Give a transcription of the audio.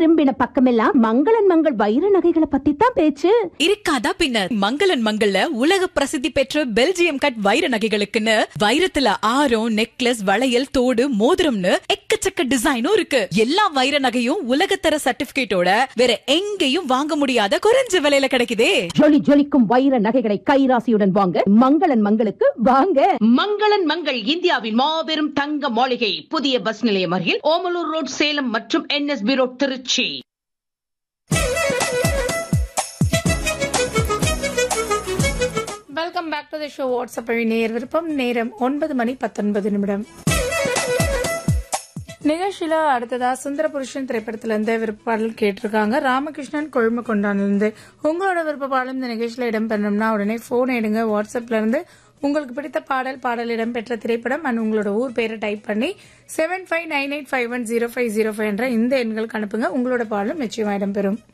திரும்பின பக்கமெல்லாம் மங்களன் மங்கள் வைர நகைகளை பத்தி தான் பேச்சு இருக்காதா பின்னர் மங்களன் மங்கள்ல உலக பிரசித்தி பெற்ற பெல்ஜியம் கட் வைர நகைகளுக்குன்னு வைரத்துல ஆரம் நெக்லஸ் வளையல் தோடு மோதிரம்னு எக்கச்சக்க டிசைனும் இருக்கு எல்லா வைர நகையும் உலகத்தர சர்டிபிகேட்டோட வேற எங்கேயும் வாங்க முடியாத குறைஞ்ச விலையில கிடைக்குதே ஜொலி ஜொலிக்கும் வைர நகைகளை கைராசியுடன் வாங்க மங்களன் மங்களுக்கு வாங்க மங்களன் மங்கள் இந்தியாவின் மாபெரும் தங்க மாளிகை புதிய பஸ் நிலையம் அருகில் ஓமலூர் ரோட் சேலம் மற்றும் N S B road Trichy welcome back to the show WhatsApp வழி நேர் விருப்பம் நேரம் ஒன்பது மணி பத்தொன்பது நிமிடம் நிகழ்ச்சியில அடுத்ததா சுந்தர புருஷன் திரைப்படத்துல இருந்து விருப்ப பாடல் கேட்டிருக்காங்க ராமகிருஷ்ணன் கொழும்பு கொண்டானிலிருந்து உங்களோட விருப்ப பாடல் இந்த நிகழ்ச்சியில இடம்பெறணும்னா உடனே போன் எடுங்க வாட்ஸ்அப்ல இருந்து உங்களுக்கு பிடித்த பாடல் பாடல் இடம்பெற்ற திரைப்படம் அண்ட் உங்களோட ஊர் பேரை டைப் பண்ணி seven five nine eight five one zero five zero five என்ற இந்த எண்களுக்கு அனுப்புங்க உங்களோட பாடலும் நிச்சயமா இடம்பெறும்